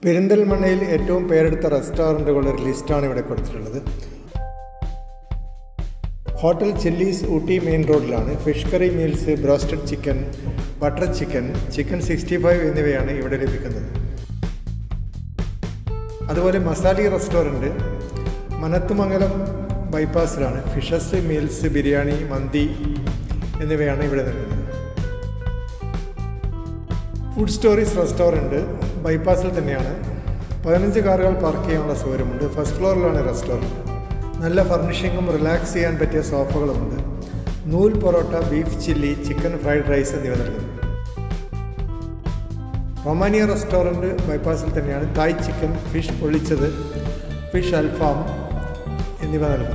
പെരിന്തൽമണ്ണയിൽ ഏറ്റവും പേരെടുത്ത റെസ്റ്റോറൻറ്റുകളുടെ ഒരു ലിസ്റ്റാണ് ഇവിടെ കൊടുത്തിട്ടുള്ളത് ഹോട്ടൽ ചില്ലീസ് ഊട്ടി മെയിൻ റോഡിലാണ് fish curry meals broasted chicken butter chicken chicken sixty five എന്നിവയാണ് ഇവിടെ ലഭിക്കുന്നത് അതുപോലെ മസാലി റെസ്റ്റോറൻറ്റ് മനത്തുമംഗലം ബൈപ്പാസിലാണ് ഫിഷസ് മീൽസ് ബിരിയാണി മന്തി എന്നിവയാണ് ഇവിടെ നൽകുന്നത് ഫുഡ് സ്റ്റോറീസ് റെസ്റ്റോറൻറ്റ് ബൈപ്പാസിൽ തന്നെയാണ് പതിനഞ്ച് കാറുകൾ പാർക്ക് ചെയ്യാനുള്ള സൗകര്യമുണ്ട് ഫസ്റ്റ് ഫ്ലോറിലാണ് റെസ്റ്റോറൻറ്റ് നല്ല ഫർണിഷിങ്ങും റിലാക്സ് ചെയ്യാൻ പറ്റിയ സോഫകളുമുണ്ട് നൂൽ parotta beef chilli chicken fried rice എന്നിവ നൽകുന്നു റൊമാനിയ റെസ്റ്റോറൻറ്റ് ബൈപ്പാസിൽ തന്നെയാണ് തായ് ചിക്കൻ ഫിഷ് പൊള്ളിച്ചത് ഫിഷ് അൽഫാം എന്നിവ നൽകുന്നു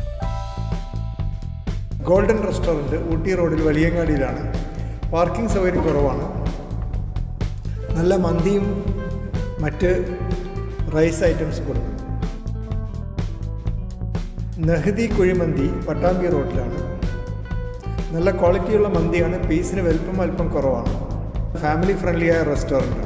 ഗോൾഡൻ റെസ്റ്റോറൻറ്റ് ഊട്ടി റോഡിൽ വലിയങ്ങാടിയിലാണ് പാർക്കിംഗ് സൗകര്യം കുറവാണ് നല്ല മന്തിയും മറ്റ് റൈസ് ഐറ്റംസ് കൊടുക്കും നെഹദി കുഴിമന്തി പട്ടാമ്പി റോഡിലാണ് നല്ല ക്വാളിറ്റിയുള്ള മന്തിയാണ് പീസിന് വലുപ്പം അല്പം കുറവാണ് ഫാമിലി ഫ്രണ്ട്ലിയായ റെസ്റ്റോറൻ്റാണ്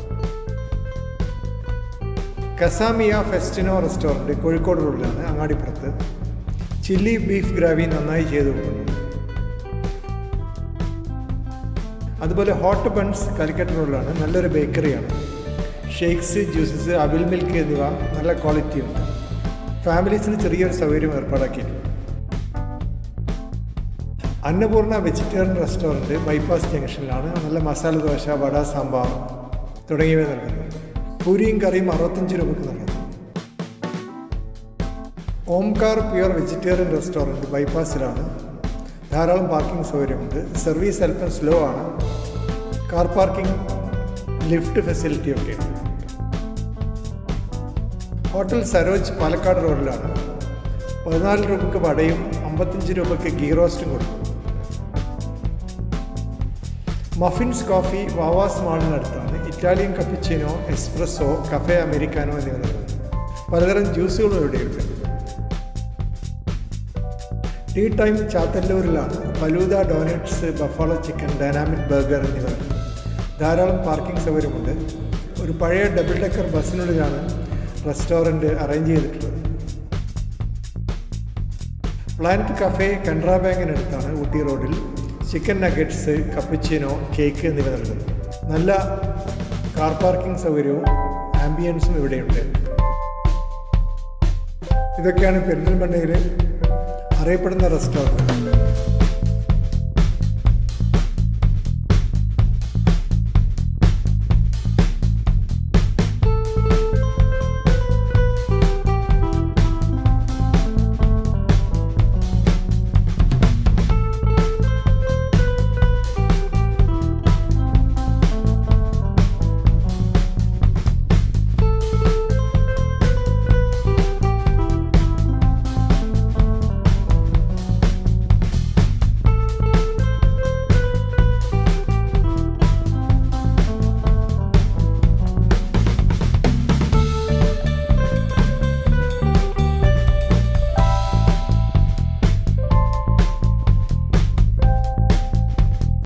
കസാമിയ ഫെസ്റ്റിനോ റെസ്റ്റോറൻറ്റ് കോഴിക്കോട് റോഡിലാണ് അങ്ങാടിപ്പുറത്ത് ചില്ലി ബീഫ് ഗ്രാവി നന്നായി ചെയ്തു കൊടുക്കുന്നു അതുപോലെ ഹോട്ട് ബൺസ് കാലിക്കറ്റ് റോഡിലാണ് നല്ലൊരു ബേക്കറിയാണ് ഷേക്സ് ജ്യൂസസ് അവിൽ മിൽക്ക് എന്നിവ നല്ല ക്വാളിറ്റിയുണ്ട് ഫാമിലീസിന് ചെറിയൊരു സൗകര്യം ഏർപ്പാടാക്കിയിട്ടുണ്ട് അന്നപൂർണ വെജിറ്റേറിയൻ റെസ്റ്റോറൻറ്റ് ബൈപ്പാസ് ജംഗ്ഷനിലാണ് നല്ല മസാല ദോശ വട സാമ്പാർ തുടങ്ങിയവ നൽകുന്നു പൂരിയും കറിയും അറുപത്തഞ്ച് രൂപയ്ക്ക് നൽകുന്നു ഓംകാർ പ്യുവർ വെജിറ്റേറിയൻ റെസ്റ്റോറൻറ്റ് ബൈപ്പാസിലാണ് ധാരാളം പാർക്കിംഗ് സൗകര്യമുണ്ട് സർവീസ് അല്പം സ്ലോ ആണ് കാർ പാർക്കിംഗ് ലിഫ്റ്റ് ഫെസിലിറ്റി ഒക്കെ ഉണ്ട് ഹോട്ടൽ സരോജ് പാലക്കാട് റോഡിലാണ് പതിനാല് രൂപയ്ക്ക് വടയും അമ്പത്തഞ്ച് രൂപയ്ക്ക് ഗീ റോസ്റ്റും കൊടുക്കും മഫിൻസ് കോഫി വാവാസ് മാളിനടുത്താണ് Italian cappuccino espresso cafe Americano എന്നിവ നൽകുന്നു പലതരം ജ്യൂസുകളും ഇവിടെയുണ്ട് ടീ ടൈം ചാത്തല്ലൂരിലാണ് falooda donuts buffalo chicken dynamic burger എന്നിവ ധാരാളം പാർക്കിംഗ് സൗകര്യമുണ്ട് ഒരു പഴയ ഡബിൾ ഡെക്കർ ബസ്സിനുള്ളിലാണ് റെസ്റ്റോറൻറ്റ് അറേഞ്ച് ചെയ്തിട്ടുള്ളത് പ്ലാനറ്റ് കഫേ കനറ ബാങ്കിനടുത്താണ് ഊട്ടി റോഡിൽ ചിക്കൻ നഗറ്റ്സ് കപ്പച്ചിനോ കേക്ക് എന്നിവ നൽകുന്നു നല്ല കാർ പാർക്കിംഗ് സൗകര്യവും ആംബിയൻസും ഇവിടെയുണ്ട് ഇതൊക്കെയാണ് പെരിന്തൽമണ്ണയിൽ അറിയപ്പെടുന്ന റെസ്റ്റോറൻറ്റ്